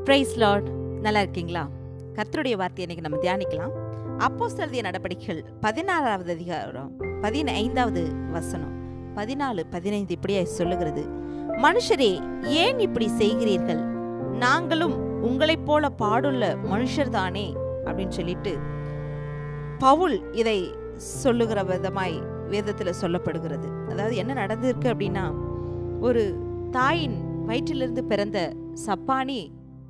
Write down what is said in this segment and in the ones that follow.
price Lord நல்லா இருக்கீங்களா கர்த்தருடைய வார்த்தையை இன்னைக்கு நம்ம தியானிக்கலாம் அப்போஸ்தலருடைய நடவடிக்கைகள் பதினாறாவது அதிகாரம் பதினைந்தாவது வசனம் பதினாலு பதினைந்து இப்படியே சொல்லுகிறது மனுஷரே ஏன் இப்படி செய்கிறீர்கள் நாங்களும் உங்களைப் போல பாடுள்ள மனுஷர்தானே அப்படின்னு சொல்லிட்டு பவுல் இதை சொல்லுகிற விதமாய் வேதத்தில் சொல்லப்படுகிறது அதாவது என்ன நடந்திருக்கு அப்படின்னா ஒரு தாயின் வயிற்றிலிருந்து பிறந்த சப்பானி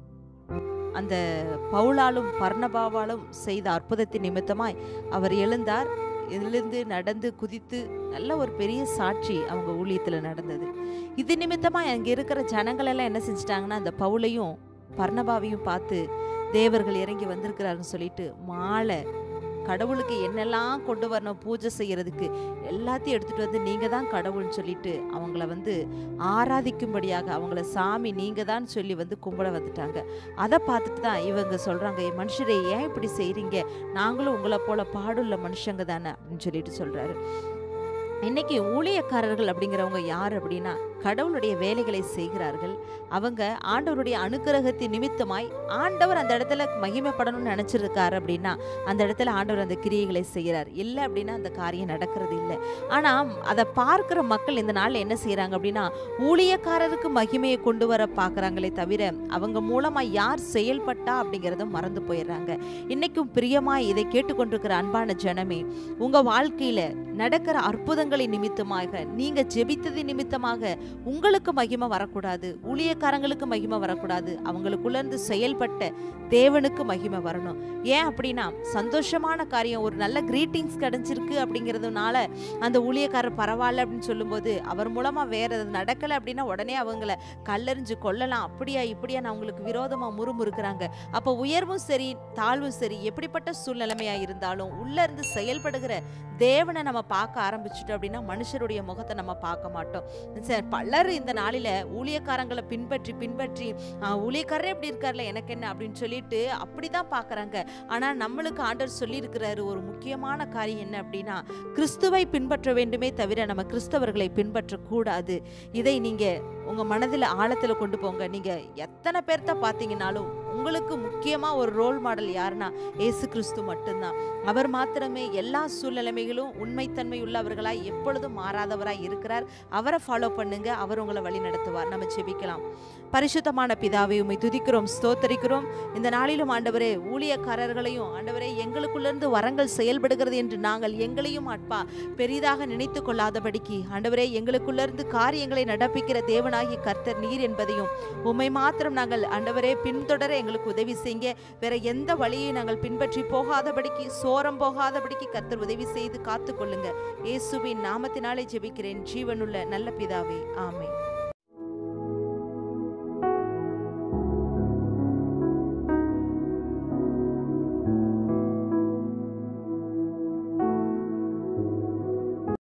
அந்த பவுலாலும் பர்ணபாவாலும் செய்த அற்புதத்தின் நிமித்தமாய் அவர் எழுந்தார் எழுந்து நடந்து குதித்து நல்ல ஒரு பெரிய சாட்சி அவங்க ஊழியத்தில் நடந்தது இது நிமித்தமாக அங்கே இருக்கிற ஜனங்கள் எல்லாம் என்ன செஞ்சிட்டாங்கன்னா அந்த பவுலையும் பர்ணபாவையும் பார்த்து தேவர்கள் இறங்கி வந்திருக்கிறாருன்னு சொல்லிட்டு மாலை கடவுளுக்கு என்னெல்லாம் கொண்டு வரணும் பூஜை செய்யறதுக்கு எல்லாத்தையும் எடுத்துட்டு வந்து நீங்க தான் கடவுள்னு சொல்லிட்டு அவங்கள வந்து ஆராதிக்கும்படியாக அவங்கள சாமி நீங்க தான் சொல்லி வந்து கும்பிட வந்துட்டாங்க அதை பார்த்துட்டு தான் இவங்க சொல்றாங்க "ஏய் மனுஷரே ஏன் இப்படி செய்றீங்க நாங்களும் உங்களை போல பாடுள்ள மனுஷங்க தானே அப்படின்னு சொல்லிட்டு சொல்றாரு இன்னைக்கு ஊழியக்காரர்கள் அப்படிங்கிறவங்க யார் அப்படின்னா கடவுளுடைய வேலைகளை செய்கிறார்கள் அவங்க ஆண்டவருடைய அனுக்கிரகத்தின் நிமித்தமாய் ஆண்டவர் அந்த இடத்துல மகிமைப்படணும்னு நினைச்சிருக்காரு அப்படின்னா அந்த இடத்துல ஆண்டவர் அந்த கிரியைகளை செய்கிறார் இல்லை அப்படின்னா அந்த காரியம் நடக்கிறது இல்லை ஆனால் அதை பார்க்குற மக்கள் இந்த நாளில் என்ன செய்கிறாங்க அப்படின்னா ஊழியக்காரருக்கு மகிமையை கொண்டு வர பார்க்குறாங்களே தவிர அவங்க மூலமாக யார் செயல்பட்டா அப்படிங்கிறத மறந்து போயிடுறாங்க இன்னைக்கும் பிரியமாய் இதை கேட்டுக்கொண்டிருக்கிற அன்பான ஜனமே உங்கள் வாழ்க்கையில் நடக்கிற அற்புதங்களின் நிமித்தமாக நீங்க ஜெபித்தது நிமித்தமாக உங்களுக்கு மகிமை வரக்கூடாது ஊழியக்காரங்களுக்கு மகிமை வரக்கூடாது அவங்களுக்குள்ள இருந்து செயல்பட்ட தேவனுக்கு மகிமை வரணும் ஏன் அப்படின்னா சந்தோஷமான காரியம் ஒரு நல்ல கிரீட்டிங்ஸ் கிடைச்சிருக்கு அப்படிங்கிறதுனால அந்த ஊழியக்காரர் பரவாயில்ல அப்படின்னு சொல்லும்போது அவர் மூலமா வேற எது நடக்கலை அப்படின்னா உடனே அவங்கள கல்லெறிஞ்சு கொல்லலாம் அப்படியா இப்படியா நான் அவங்களுக்கு விரோதமா முறுமுறுக்கிறாங்க அப்போ உயர்வும் சரி தாழ்வும் சரி எப்படிப்பட்ட சூழ்நிலைமையா இருந்தாலும் உள்ள இருந்து செயல்படுகிற தேவனை நம்ம பார்க்க ஆரம்பிச்சிட்டோம் அப்படின்னா மனுஷருடைய முகத்தை நம்ம பார்க்க மாட்டோம் சரி பலர் இந்த நாளில ஊழியக்காரங்களை பின்பற்றி பின்பற்றி "ஆ, ஊழியக்காரரே இப்படி இருக்கார்ல எனக்கு என்ன அப்படின்னு சொல்லிட்டு அப்படிதான் பார்க்கறாங்க ஆனா நம்மளுக்கு ஆண்டவர் சொல்லியிருக்கிறாரு ஒரு முக்கியமான காரியம் என்ன அப்படின்னா கிறிஸ்துவை பின்பற்ற வேண்டுமே தவிர நம்ம கிறிஸ்தவர்களை பின்பற்றக்கூடாது இதை நீங்க உங்க மனதில் ஆழத்துல கொண்டு போங்க நீங்க எத்தனை பேர்த்த பார்த்தீங்கன்னாலும் உங்களுக்கு முக்கியமா ஒரு ரோல் மாடல் யாருன்னா ஏசு கிறிஸ்து மட்டும்தான் அவர் மாத்திரமே எல்லா சூழ்நிலைமைகளும் உண்மைத்தன்மை உள்ளவர்களாய் எப்பொழுதும் மாறாதவராய் இருக்கிறார் அவரை ஃபாலோ பண்ணுங்க அவர் உங்களை வழி நடத்துவார் நம்ம ஜெபிக்கலாம் பரிசுத்தமான பிதாவை உம்மை துதிக்கிறோம் ஸ்தோத்தரிக்கிறோம் இந்த நாளிலும் ஆண்டவரே ஊழியக்காரர்களையும் ஆண்டவரே எங்களுக்குள்ளிருந்து வரங்கள் செயல்படுகிறது என்று நாங்கள் எங்களையும் அப்பா பெரிதாக நினைத்து கொள்ளாதபடிக்கு ஆண்டவரே எங்களுக்குள்ளிருந்து காரியங்களை நடப்பிக்கிற தேவனாகி கர்த்தர் நீர் என்பதையும் உம்மை மாத்திரம் நாங்கள் ஆண்டவரே பின்தொடர எங்களுக்கு உதவி செய்யுங்க வேற எந்த வழியை நாங்கள் பின்பற்றி போகாதபடிக்கு சோரம் போகாதபடிக்கு கர்த்தர் உதவி செய்து காத்துக்கொள்ளுங்க இயேசுவின் நாமத்தினாலே ஜெபிக்கிறேன் ஜீவனுள்ள நல்ல பிதாவே ஆமென்